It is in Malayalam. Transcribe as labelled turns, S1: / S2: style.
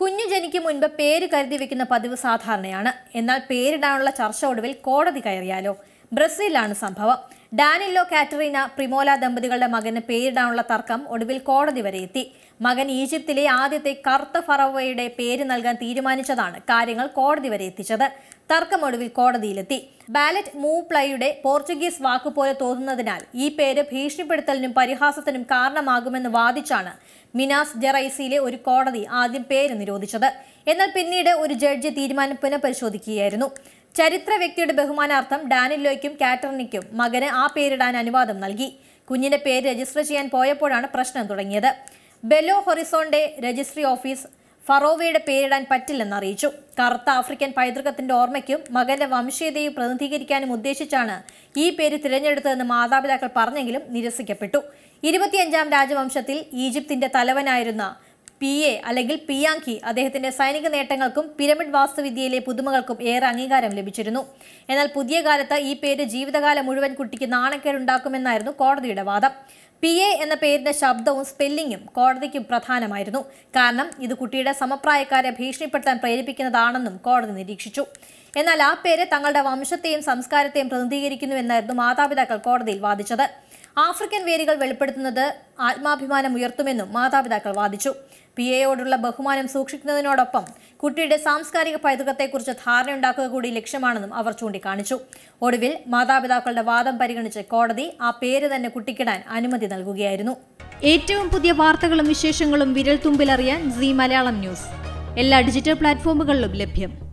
S1: കുഞ്ഞു ജനിക്കും മുൻപ് പേര് കരുതി വെക്കുന്ന പതിവ് സാധാരണയാണ് എന്നാൽ പേരിടാനുള്ള ചർച്ച ഒടുവിൽ കോടതി കയറിയാലോ ബ്രസീലിലാണ് സംഭവം ഡാനില്ലോ കാറ്ററീന പ്രിമോല ദമ്പതികളുടെ മകന് പേരിടാനുള്ള തർക്കം ഒടുവിൽ കോടതി വരെ എത്തി മകൻ ഈജിപ്തിലെ ആദ്യത്തെ കറുത്ത ഫറവയുടെ പേര് നൽകാൻ തീരുമാനിച്ചതാണ് കാര്യങ്ങൾ കോടതി വരെ എത്തിച്ചത് തർക്കം ഒടുവിൽ കോടതിയിലെത്തി ബാലറ്റ് മൂവ് പ്ലൈയുടെ പോർച്ചുഗീസ് വാക്കുപോലെ തോന്നുന്നതിനാൽ ഈ പേര് ഭീഷണിപ്പെടുത്തലിനും പരിഹാസത്തിനും കാരണമാകുമെന്ന് വാദിച്ചാണ് മിനാസ് ജെറൈസിയിലെ ഒരു കോടതി ആദ്യം പേര് നിരോധിച്ചത് എന്നാൽ പിന്നീട് ഒരു ജഡ്ജി തീരുമാനം പുനഃപരിശോധിക്കുകയായിരുന്നു ചരിത്ര വ്യക്തിയുടെ ബഹുമാനാർത്ഥം ഡാനിലോയ്ക്കും കാറ്ററിനിക്കും മകന് ആ പേരിടാൻ അനുവാദം നൽകി കുഞ്ഞിന്റെ പേര് രജിസ്റ്റർ ചെയ്യാൻ പോയപ്പോഴാണ് പ്രശ്നം തുടങ്ങിയത് ബെലോ ഹൊറിസോണ്ടെ രജിസ്ട്രി ഓഫീസ് ഫറോവയുടെ പേരിടാൻ പറ്റില്ലെന്ന് അറിയിച്ചു കറുത്ത ആഫ്രിക്കൻ പൈതൃകത്തിന്റെ ഓർമ്മയ്ക്കും മകന്റെ വംശീയതയും പ്രതിനിധീകരിക്കാനും ഉദ്ദേശിച്ചാണ് ഈ പേര് തിരഞ്ഞെടുത്തതെന്ന് മാതാപിതാക്കൾ പറഞ്ഞെങ്കിലും നിരസിക്കപ്പെട്ടു ഇരുപത്തിയഞ്ചാം രാജവംശത്തിൽ ഈജിപ്തിന്റെ തലവനായിരുന്ന പി എ അല്ലെങ്കിൽ പിയാങ്കി അദ്ദേഹത്തിന്റെ സൈനിക നേട്ടങ്ങൾക്കും പിരമിഡ് വാസ്തുവിദ്യയിലെ പുതുമകൾക്കും ഏറെ അംഗീകാരം ലഭിച്ചിരുന്നു എന്നാൽ പുതിയ കാലത്ത് ഈ പേര് ജീവിതകാലം മുഴുവൻ കുട്ടിക്ക് നാണക്കേടുണ്ടാക്കുമെന്നായിരുന്നു കോടതിയുടെ വാദം പി എ എന്ന പേരിന്റെ ശബ്ദവും സ്പെല്ലിങ്ങും കോടതിക്കും പ്രധാനമായിരുന്നു കാരണം ഇത് കുട്ടിയുടെ സമപ്രായക്കാരെ ഭീഷണിപ്പെടുത്താൻ പ്രേരിപ്പിക്കുന്നതാണെന്നും കോടതി നിരീക്ഷിച്ചു എന്നാൽ ആ പേര് തങ്ങളുടെ വംശത്തെയും സംസ്കാരത്തെയും പ്രതിനിധീകരിക്കുന്നുവെന്നായിരുന്നു മാതാപിതാക്കൾ കോടതിയിൽ വാദിച്ചത് ആഫ്രിക്കൻ വേരുകൾ വെളിപ്പെടുത്തുന്നത് ആത്മാഭിമാനം ഉയർത്തുമെന്നും മാതാപിതാക്കൾ വാദിച്ചു പി എയോടുള്ള ബഹുമാനം സൂക്ഷിക്കുന്നതിനോടൊപ്പം കുട്ടിയുടെ സാംസ്കാരിക പൈതൃകത്തെക്കുറിച്ച് ധാരണയുണ്ടാക്കുക കൂടി ലക്ഷ്യമാണെന്നും അവർ ചൂണ്ടിക്കാണിച്ചു ഒടുവിൽ മാതാപിതാക്കളുടെ വാദം പരിഗണിച്ച് കോടതി ആ പേര് തന്നെ കുട്ടിക്കിടാൻ അനുമതി നൽകുകയായിരുന്നു ഏറ്റവും പുതിയ വാർത്തകളും വിശേഷങ്ങളും വിരൽ തുമ്പിലറിയാൻ സി മലയാളം ന്യൂസ് എല്ലാ ഡിജിറ്റൽ പ്ലാറ്റ്ഫോമുകളിലും ലഭ്യം